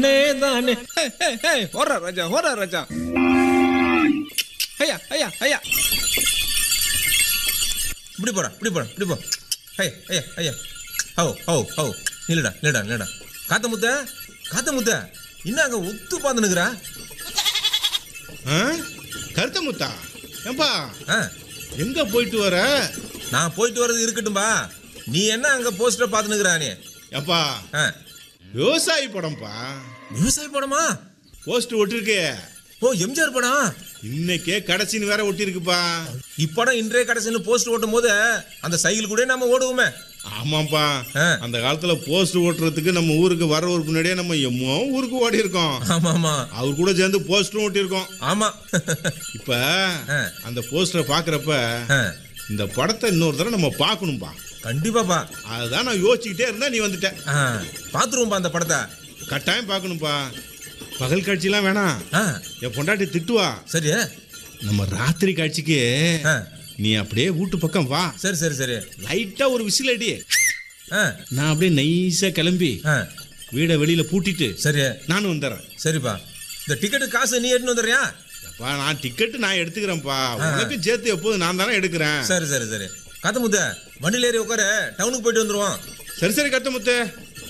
தானே ஓடுறா ராஜா ஓடுறா ராஜா ஐயா ஐயா ஐயா இப்படி போடா இப்படி போடா இப்படி போ ஐயா ஐயா ஐயா ஹோ ஹோ ஹோ நில்லுடா நில்லுடா நில்லுடா காத்த முத்த காத்த முத்த இன்னும் அங்க ஒத்து பாந்துனுக்குறா ஆ? கருத்த முத்தா ஏம்பா ஆ எங்க போயிட்டு வர நான் போயிட்டு வர்றது இருக்கட்டும்பா நீ என்ன அங்க போஸ்டர் பாத்துனுக்குறா நீ ஏப்பா ஆ விவசாயி படம்ப்பா விவசாய படமா போஸ்ட் ஒட்டிருக்கே ஓ எம்ஜிஆர் படம் இன்னைக்கே கடைசின்னு வேற ஒட்டிருக்குப்பா இப்படம் இன்றைய கடைசின்னு போஸ்ட் ஓட்டும் போது அந்த சைக்கிள் கூட நம்ம ஓடுவோமே ஆமாப்பா ஆ. அந்த காலத்துல போஸ்ட் ஓட்டுறதுக்கு நம்ம ஊருக்கு வர்றவருக்கு முன்னாடியே நம்ம எம்மோ ஊருக்கு ஓடி இருக்கோம் ஆமா ஆமா அவர் கூட சேர்ந்து போஸ்டரும் ஒட்டியிருக்கோம் ஆமா இப்ப ஆ. அந்த போஸ்டரை பாக்குறப்ப ஆ, இந்த படத்தை இன்னொரு தடவை நம்ம பார்க்கணும்பா கண்டிப்பாப்பா அதுதான் நான் யோசிச்சுக்கிட்டே இருந்தா நீ வந்துட்ட ஆ, பாத்துருவோம்பா அந்த படத்தை கட்டாயம் பார்க்கணும்பா பகல் காட்சிலாம் வேணாம் ஆ, என் பொண்டாட்டி திட்டுவா சரி நம்ம ராத்திரி காட்சிக்கு ஆ, நீ அப்படியே வீட்டு பக்கம் வா சரி சரி சரி லைட்டா ஒரு விசில் அடி ஆ, நான் அப்படியே நைஸா கிளம்பி ஆ, வீடை வெளியில பூட்டிட்டு சரி நானும் வந்துடுறேன் சரிப்பா இந்த டிக்கெட்டு காசு நீ எடுத்துன்னு வந்துடுறியா அப்பா நான் டிக்கெட் நான் எடுத்துக்கிறேன்ப்பா உனக்கு சேர்த்து எப்போது நான் தானே எடுக்கிறேன் சரி சரி சரி காத்த முத்த வண்டியில் ஏறி உட்காரு டவுனுக்கு போயிட்டு வந்துருவோம் சரி சரி கத்த முத்து